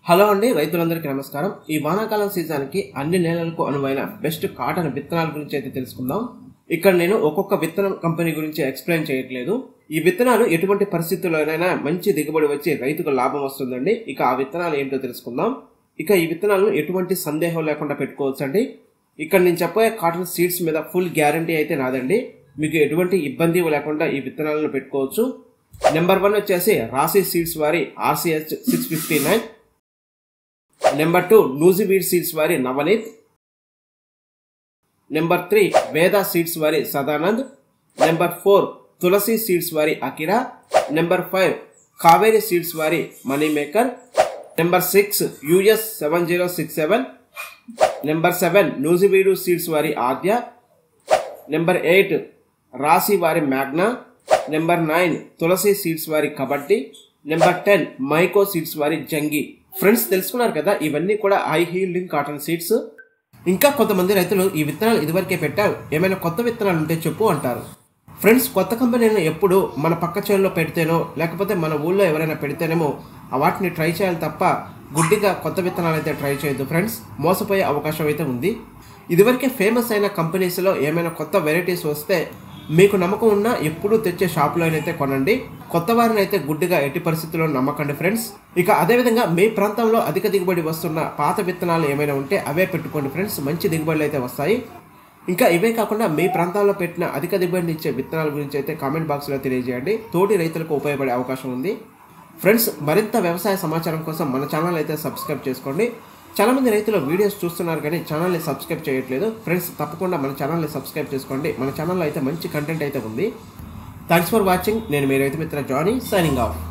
hello అండి రైతులందరికీ నమస్కారం ఈ వానాకాలం సీజన్కి అన్ని నేలలకు అనువైన బెస్ట్ కాటన్ విత్తనాల గురించి అయితే తెలుసుకుందాం ఇక్కడ నేను ఒక్కొక్క విత్తనం కంపెనీ గురించి ఎక్స్ప్లెయిన్ చేయట్లేదు ఈ విత్తనాలు ఎటువంటి పరిస్థితుల్లోనైనా మంచి దిగుబడి వచ్చి రైతుకు లాభం వస్తుందండి ఇక ఆ విత్తనాలు ఏంటో తెలుసుకుందాం ఇక ఈ విత్తనాలను ఎటువంటి సందేహం లేకుండా పెట్టుకోవచ్చు అండి ఇక్కడ నేను చెప్పే కాటన్ సీడ్స్ మీద ఫుల్ గ్యారంటీ అయితే నాదండి మీకు ఎటువంటి ఇబ్బంది లేకుండా ఈ విత్తనాలను పెట్టుకోవచ్చు నెంబర్ వన్ వచ్చేసి రాశి సీడ్స్ వారి RCS six fifty nine number two Nuziveedu seeds వారి Navneet number three Veda seeds వారి Sadanand number four Tulasi seeds వారి Akira number five Kaveri seeds వారి money maker number six US seven zero six seven number seven Nuziveedu seeds వారి Aadya number eight Rasi వారి Magna number nine Tulasi seeds వారి Kabaddi number ten Myco seeds వారి జంగి friends తెలుసుకున్నారు కదా ఇవన్నీ కూడా హై హీల్డింగ్ కాటన్ సీడ్స్ ఇంకా కొంతమంది రైతులు ఈ విత్తనాలు ఇదివరకే పెట్టారు ఏమైనా కొత్త విత్తనాలు ఉంటే చెప్పు అంటారు ఫ్రెండ్స్ కొత్త కంపెనీని ఎప్పుడు మన పక్క చేనులో పెడితేనో లేకపోతే మన ఊళ్ళో ఎవరైనా పెడితేనేమో ఆ వాటిని ట్రై చేయాలి తప్ప గుడ్డిగా కొత్త విత్తనాలు అయితే ట్రై చేయొద్దు ఫ్రెండ్స్ మోసపోయే అవకాశం అయితే ఉంది ఇదివరకే ఫేమస్ అయిన కంపెనీస్లో ఏమైనా కొత్త వెరైటీస్ వస్తే మీకు నమ్మకం ఉన్నా ఎప్పుడూ తెచ్చే షాపులోనైతే కొనండి కొత్త వారిని అయితే గుడ్డిగా ఎట్టి పరిస్థితుల్లో నమ్మకండి ఫ్రెండ్స్ ఇక అదేవిధంగా మీ ప్రాంతంలో అధిక దిగుబడి వస్తున్న పాత విత్తనాలు ఏమైనా ఉంటే అవే పెట్టుకోండి ఫ్రెండ్స్ మంచి దిగుబడులు అయితే వస్తాయి ఇంకా ఇవే కాకుండా మీ ప్రాంతాల్లో పెట్టిన అధిక దిగుబడిని ఇచ్చే విత్తనాల గురించి అయితే కామెంట్ బాక్స్లో తెలియజేయండి తోటి రైతులకు ఉపయోగపడే అవకాశం ఉంది ఫ్రెండ్స్ మరింత వ్యవసాయ సమాచారం కోసం మన ఛానల్ అయితే సబ్స్క్రైబ్ చేసుకోండి చాలా మంది రైతులు వీడియోస్ చూస్తున్నారు కానీ ఛానల్ని సబ్స్క్రైబ్ చేయట్లేదు ఫ్రెండ్స్ తప్పకుండా మన ఛానల్ని సబ్స్క్రైబ్ చేసుకోండి మన ఛానల్లో అయితే మంచి కంటెంట్ అయితే ఉంది థ్యాంక్స్ ఫర్ వాచింగ్ నేను మీ రైతు మిత్ర జానీ సైనింగ్ ఆఫ్